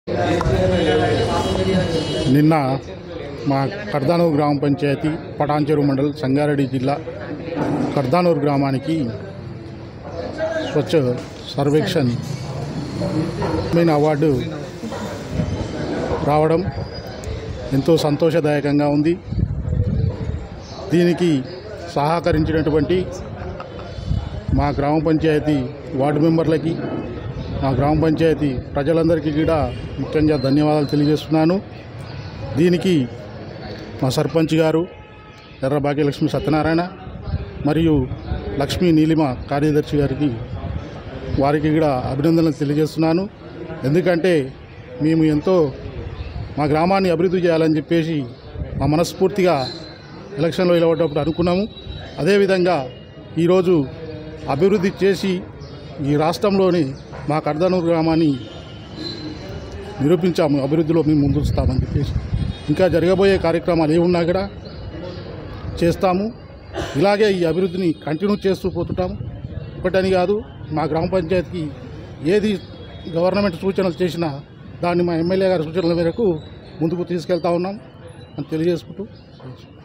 నిన్న మా కర్దానూరు గ్రామ పంచాయతీ పటాన్చెరు మండల్ సంగారెడ్డి జిల్లా కర్దానూరు గ్రామానికి స్వచ్ఛ సర్వేక్షణ్ మెయిన్ అవార్డు రావడం ఎంతో సంతోషదాయకంగా ఉంది దీనికి సహకరించినటువంటి మా గ్రామ పంచాయతీ వార్డు మెంబర్లకి మా గ్రామ పంచాయతీ ప్రజలందరికీ కూడా ముఖ్యంగా ధన్యవాదాలు తెలియజేస్తున్నాను దీనికి మా సర్పంచ్ గారు ఎర్ర భాగ్యలక్ష్మి సత్యనారాయణ మరియు లక్ష్మీ నీలిమ కార్యదర్శి గారికి వారికి కూడా అభినందనలు తెలియజేస్తున్నాను ఎందుకంటే మేము ఎంతో మా గ్రామాన్ని అభివృద్ధి చేయాలని చెప్పేసి మా మనస్ఫూర్తిగా ఎలక్షన్లో నిలబడ్డప్పుడు అనుకున్నాము అదేవిధంగా ఈరోజు అభివృద్ధి చేసి ఈ రాష్ట్రంలోని మా కర్దనూరు గ్రామాన్ని నిరూపించాము అభివృద్ధిలో మేము ముందుస్తామని చెప్పేసి ఇంకా జరగబోయే కార్యక్రమాలు ఏమున్నా కూడా చేస్తాము ఇలాగే ఈ అభివృద్ధిని కంటిన్యూ చేస్తూ పోతుంటాము ఒకటని కాదు మా గ్రామ పంచాయతీకి ఏది గవర్నమెంట్ సూచనలు చేసినా దాన్ని మా ఎమ్మెల్యే గారి సూచనల మేరకు ముందుకు తీసుకెళ్తా ఉన్నాం అని తెలియజేసుకుంటూ